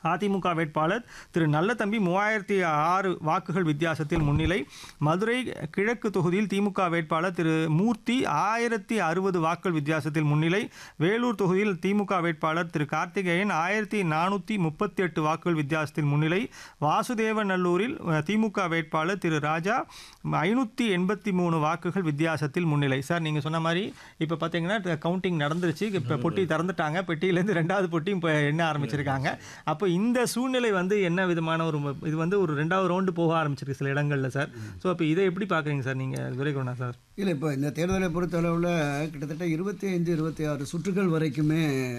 அதிமுக வேட்பாளர் திரு நல்லதம்பி மூவாயிரத்தி ஆறு வாக்குகள் வித்தியாசத்தில் முன்னிலை மதுரை கிழக்கு தொகுதியில் திமுக வேட்பாளர் திரு மூர்த்தி ஆயிரத்தி அறுபது வாக்குகள் வித்தியாசத்தில் முன்னிலை வேலூர் தொகுதியில் திமுக வேட்பாளர் திரு கார்த்திகேயன் ஆயிரத்தி நானூற்றி முப்பத்தி எட்டு வாக்குகள் வித்தியாசத்தில் முன்னிலை வாசுதேவநல்லூரில் அஹ், திமுக வேட்பாளர் திரு ராஜா ஐநூற்றி எண்பத்தி மூணு வாக்குகள் வித்தியாசத்தில் முன்னிலை சார் நீங்கள் சொன்ன மாதிரி இப்போ பார்த்தீங்கன்னா கவுண்டிங் நடந்துருச்சு இப்போ பொட்டி திறந்துட்டாங்க பெட்டியிலேருந்து ரெண்டாவது பொட்டியும் இப்போ எண்ண ஆரம்பிச்சிருக்காங்க அப்போ இந்த சூழ்நிலை வந்து என்ன விதமான ஒரு ம- இது வந்து ஒரு ரெண்டாவது ரவுண்டு போக ஆரம்பிச்சிருக்கு சில இடங்களில் சார் ஸோ அப்போ இதை எப்படி பார்க்குறீங்க சார் நீங்கள் துரைக்கோணா சார் இல்லை இப்போ இந்த தேர்தலை பொறுத்தளவில் கிட்டத்தட்ட இருபத்தி ஐந்து இருபத்தி ஆறு சுற்றுகள் வரைக்குமே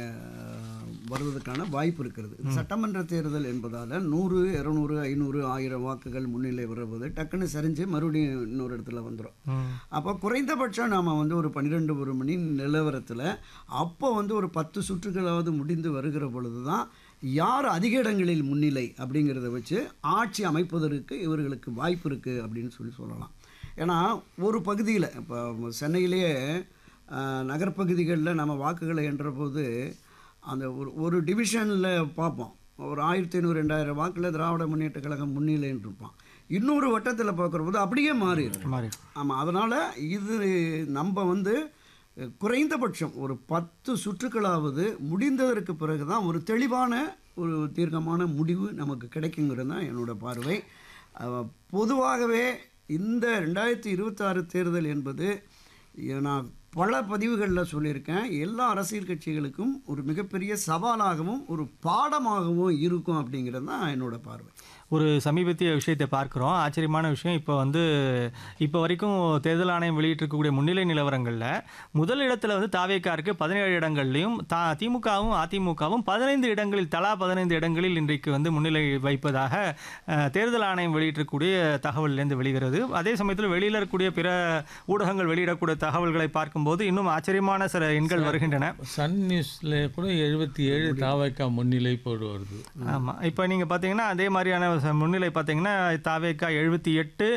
அஹ், வருவதற்கான வாய்ப்பு இருக்கிறது இது சட்டமன்ற தேர்தல் என்பதால் நூறு இரநூறு ஐநூறு ஆயிரம் வாக்குகள் முன்னிலை வருவது டக்குன்னு சரிஞ்சு மறுபடியும் இன்னொரு இடத்துல வந்துடும் ம் அப்போ குறைந்தபட்சம் நாம் வந்து ஒரு பன்னிரெண்டு ஒரு மணி நிலவரத்தில் அப்போ வந்து ஒரு பத்து சுற்றுகளாவது முடிந்து வருகிற பொழுது தான் யார் அதிக இடங்களில் முன்னிலை அப்படிங்கிறத வச்சு ஆட்சி அமைப்பதற்கு இவர்களுக்கு வாய்ப்பு இருக்குது அப்படின்னு சொல்லி சொல்லலாம் ஏன்னா ஒரு பகுதியில் இப்போ சென்னையிலேயே ஆஹ், நகர்ப்பகுதிகளில் நம்ம வாக்குகளை எண்ணுறபோது அந்த ஒரு ஒரு டிவிஷனில் பார்ப்போம் ஒரு ஆயிரத்தி ஐநூறு ரெண்டாயிரம் வாக்கில் திராவிட முன்னேற்ற கழகம் முன்னிலைன்னு இருப்பான் இன்னொரு வட்டத்தில் பார்க்குற போது அப்படியே மாறிடும் மாறி ஆமாம் அதனால் இது நம்ம வந்து அஹ், குறைந்தபட்சம் ஒரு பத்து சுற்றுக்களாவது முடிந்ததற்கு பிறகு தான் ஒரு தெளிவான ஒரு தீர்க்கமான முடிவு நமக்கு கிடைக்குங்கிறது தான் என்னோட பார்வை அஹ், பொதுவாகவே இந்த ரெண்டாயிரத்தி இருபத்தாறு தேர்தல் என்பது இ- நான் பல பதிவுகளில் சொல்லியிருக்கேன் எல்லா அரசியல் கட்சிகளுக்கும் ஒரு மிகப்பெரிய சவாலாகவும் ஒரு பாடமாகவும் இருக்கும் அப்படிங்கிறது தான் என்னோட பார்வை ஒரு சமீபத்திய விஷயத்தை பார்க்குறோம் ஆச்சரியமான விஷயம் இப்போ வந்து இப்போ வரைக்கும் தேர்தல் ஆணையம் வெளியிட்டிருக்கக்கூடிய முன்னிலை நிலவரங்களில் முதல் இடத்துல வந்து தாவேக்கா இருக்கு பதினேழு இடங்கள்லையும் தா திமுகவும் அதிமுகவும் பதினைந்து இடங்களில் தலா பதினைந்து இடங்களில் இன்றைக்கு வந்து முன்னிலை வைப்பதாக அஹ், தேர்தல் ஆணையம் வெளியிட்டிருக்கக்கூடிய தகவலிலேருந்து வெளிகிறது அதே சமயத்தில் வெளியில் இருக்கக்கூடிய பிற ஊடகங்கள் வெளியிடக்கூடிய தகவல்களை பார்க்கும்போது இன்னும் ஆச்சரியமான சில எண்கள் வருகின்றன சன் நியூஸில் கூட எழுபத்தி ஏழு தாவைக்கா முன்னிலை போடு வருது ஆமாம் இப்போ நீங்கள் பார்த்தீங்கன்னா அதே மாதிரியான ச- முன்னிலை பார்த்தீங்கன்னா தாவேக்கா எழுபத்தி எட்டு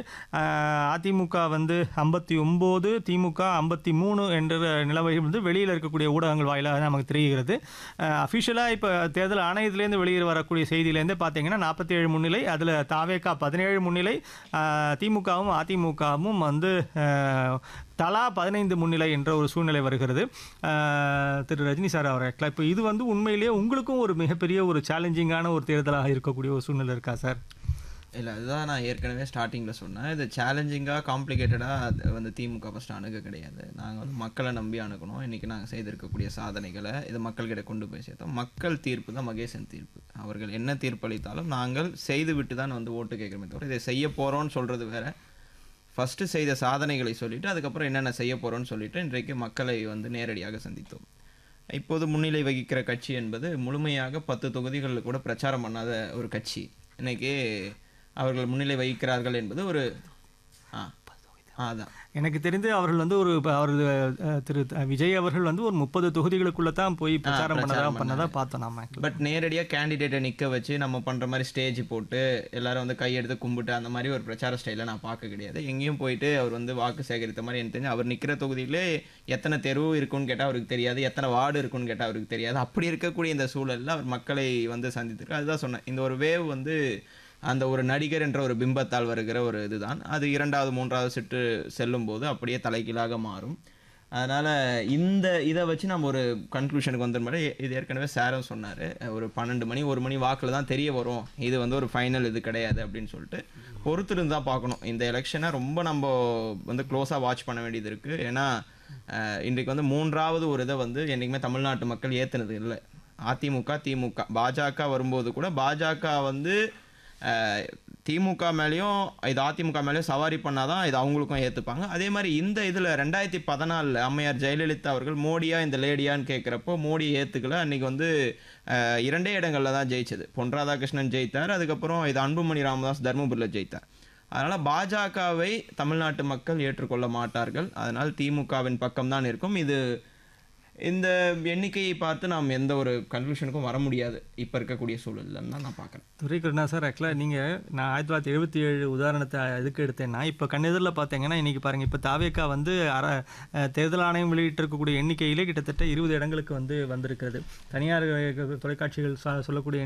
அதிமுக வந்து ஐம்பத்தி ஒம்பது திமுக ஐம்பத்தி மூணு என்ற நிலவை வந்து வெளியில் இருக்கக்கூடிய ஊடகங்கள் வாயிலாக நமக்கு தெரிகிறது அஃபிஷியலாக இப்போ தேர்தல் ஆணையத்திலேருந்து வெளியே வரக்கூடிய செய்தியிலேருந்து பார்த்தீங்கன்னா நாற்பத்தி ஏழு முன்னிலை அதில் தாவேக்கா பதினேழு முன்னிலை அஹ், திமுகவும் அதிமுகவும் வந்து அஹ், தலா பதினைந்து முன்னிலை என்ற ஒரு சூழ்நிலை வருகிறது அஹ், திரு ரஜினி சார் அவர் ஆக்சுவலாக இப்போ இது வந்து உண்மையிலேயே உங்களுக்கும் ஒரு மிகப்பெரிய ஒரு சேலஞ்சிங்கான ஒரு தேர்தலாக இருக்கக்கூடிய ஒரு சூழ்நிலை இருக்கா சார் இல்லை அதுதான் நான் ஏற்கனவே ஸ்டார்டிங்கில் சொன்னேன் இது சேலஞ்சிங்காக காம்ப்ளிகேட்டடாக அது வந்து திமுக ஃபஸ்ட்டு அணுக கிடையாது நாங்கள் வந்து மக்களை நம்பி அணுகணும் இன்றைக்கி நாங்கள் செய்திருக்கக்கூடிய சாதனைகளை இது மக்கள்கிட்ட கொண்டு போய் சேர்த்தோம் மக்கள் தீர்ப்பு தான் மகேசன் தீர்ப்பு அவர்கள் என்ன தீர்ப்பளித்தாலும் நாங்கள் செய்து விட்டு தான் வந்து ஓட்டு கேட்குறோமே தவிர இதை செய்ய போகிறோம்னு சொல்கிறது வேற ஃபஸ்ட்டு செய்த சாதனைகளை சொல்லிட்டு அதுக்கப்புறம் என்னென்ன செய்ய போகிறோம்னு சொல்லிட்டு இன்றைக்கு மக்களை வந்து நேரடியாக சந்தித்தோம் இப்போது முன்னிலை வகிக்கிற கட்சி என்பது முழுமையாக பத்து தொகுதிகளில் கூட பிரச்சாரம் பண்ணாத ஒரு கட்சி இன்னைக்கு அவர்கள் முன்னிலை வகிக்கிறார்கள் என்பது ஒரு ஆ ஆ, அதான் எனக்கு தெரிந்து அவர்கள் வந்து ஒரு இப்ப அவர் அஹ், திரு த- விஜய் அவர்கள் வந்து ஒரு முப்பது தொகுதிகளுக்குள்ள தான் போய் பிரச்சாரம் பண்ணதா பிரச்சாரம் பண்ணதா பார்த்தோம் நாம பட் நேரடியாக கேண்டிடேட்டை நிற்க வச்சு நம்ம பண்ணுற மாதிரி ஸ்டேஜ் போட்டு எல்லாரும் வந்து கையெடுத்து கும்பிட்டு அந்த மாதிரி ஒரு பிரச்சார ஸ்டைலை நான் பார்க்க கிடையாது எங்கேயும் போயிட்டு அவர் வந்து வாக்கு சேகரித்த மாதிரி எனக்கு தெரிஞ்சு அவர் நிற்கிற தொகுதியிலே எத்தனை தெருவு இருக்குன்னு கேட்டால் அவருக்கு தெரியாது எத்தனை வார்டு இருக்குன்னு கேட்டால் அவருக்கு தெரியாது அப்படி இருக்கக்கூடிய இந்த சூழலில் அவர் மக்களை வந்து சந்தித்திருக்கார் அதுதான் சொன்னேன் இந்த ஒரு வேவ் வந்து அந்த ஒரு நடிகர் என்ற ஒரு பிம்பத்தால் வருகிற ஒரு இதுதான் அது இரண்டாவது மூன்றாவது சுற்று செல்லும்போது அப்படியே தலைகீழாக மாறும் அதனால் இந்த இதை வச்சு நம்ம ஒரு கன்க்ளூஷனுக்கு வந்த மாதிரி இது ஏற்கனவே சாரும் சொன்னார் ஒரு பன்னெண்டு மணி ஒரு மணி வாக்கில் தான் தெரிய வரும் இது வந்து ஒரு ஃபைனல் இது கிடையாது அப்படின்னு சொல்லிட்டு பொறுத்திருந்து தான் பார்க்கணும் இந்த எலெக்ஷனை ரொம்ப நம்ம வந்து க்ளோஸாக வாட்ச் பண்ண வேண்டியது இருக்குது ஏன்னா அஹ், இன்றைக்கு வந்து மூன்றாவது ஒரு இதை வந்து என்றைக்குமே தமிழ்நாட்டு மக்கள் ஏற்றுனது இல்லை அதிமுக திமுக பாஜக வரும்போது கூட பாஜக வந்து அஹ், திமுக மேலேயும் இது அதிமுக மேலேயும் சவாரி பண்ணாதான் இது அவங்களுக்கும் ஏற்றுப்பாங்க அதே மாதிரி இந்த இதில் ரெண்டாயிரத்தி பதினாலில் அம்மையார் ஜெயலலிதா அவர்கள் மோடியா இந்த லேடியான்னு கேட்குறப்போ மோடி ஏற்றுக்கல அன்றைக்கி வந்து அஹ், இரண்டே இடங்களில் தான் ஜெயிச்சது பொன் ராதாகிருஷ்ணன் ஜெயித்தார் அதுக்கப்புறம் இது அன்புமணி ராமதாஸ் தர்மபுரியில் ஜெயித்தார் அதனால் பாஜகவை தமிழ்நாட்டு மக்கள் ஏற்றுக்கொள்ள மாட்டார்கள் அதனால் திமுகவின் பக்கம்தான் இருக்கும் இது இந்த எண்ணிக்கையை பார்த்து நாம் எந்த ஒரு கன்க்ளூஷனுக்கும் வர முடியாது இப்போ இருக்கக்கூடிய சூழல்லன்னு தான் நான் பார்க்குறேன் துரைக்கருணா சார் ஆக்சுவலாக நீங்கள் நான் ஆயிரத்தி தொள்ளாயிரத்தி எழுபத்தி ஏழு உதாரணத்தை எதுக்கு எடுத்தேன்னா இப்போ கண்ணெதிரில் பார்த்தீங்கன்னா இன்றைக்கி பாருங்கள் இப்போ தாவேக்கா வந்து அர அஹ், தேர்தல் ஆணையம் வெளியிட்டிருக்கக்கூடிய எண்ணிக்கையிலே கிட்டத்தட்ட இருபது இடங்களுக்கு வந்து வந்திருக்கிறது தனியார் அஹ், தொலைக்காட்சிகள் சொ- சொல்லக்கூடிய